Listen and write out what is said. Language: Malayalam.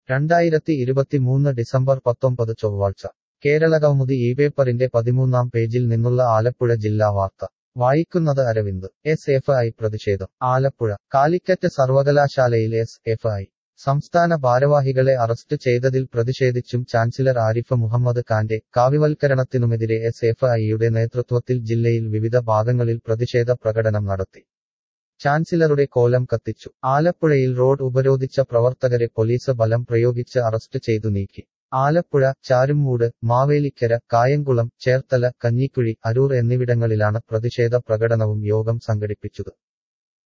രണ്ടായിരത്തി ഇരുപത്തിമൂന്ന് ഡിസംബർ പത്തൊമ്പത് ചൊവ്വാഴ്ച കേരളകൗമുദി ഈ പേപ്പറിന്റെ പതിമൂന്നാം പേജിൽ നിന്നുള്ള ആലപ്പുഴ ജില്ലാ വാർത്ത വായിക്കുന്നത് അരവിന്ദ് എസ് എഫ് ഐ പ്രതിഷേധം ആലപ്പുഴ കാലിക്കറ്റ് സർവകലാശാലയിൽ എസ് എഫ് ഐ സംസ്ഥാന ഭാരവാഹികളെ അറസ്റ്റ് ചെയ്തതിൽ പ്രതിഷേധിച്ചും ചാൻസലർ ആരിഫ് മുഹമ്മദ് ഖാന്റെ കാവ്യവൽക്കരണത്തിനുമെതിരെ എസ് എഫ് ഐയുടെ നേതൃത്വത്തിൽ ജില്ലയിൽ വിവിധ ഭാഗങ്ങളിൽ പ്രതിഷേധ പ്രകടനം നടത്തി ചാൻസലറുടെ കോലം കത്തിച്ചു ആലപ്പുഴയിൽ റോഡ് ഉപരോധിച്ച പ്രവർത്തകരെ പോലീസ് ബലം പ്രയോഗിച്ച് അറസ്റ്റ് ചെയ്തു നീക്കി ആലപ്പുഴ ചാരുമൂട് മാവേലിക്കര കായംകുളം ചേർത്തല കഞ്ഞിക്കുഴി അരൂർ എന്നിവിടങ്ങളിലാണ് പ്രതിഷേധ പ്രകടനവും യോഗം സംഘടിപ്പിച്ചത്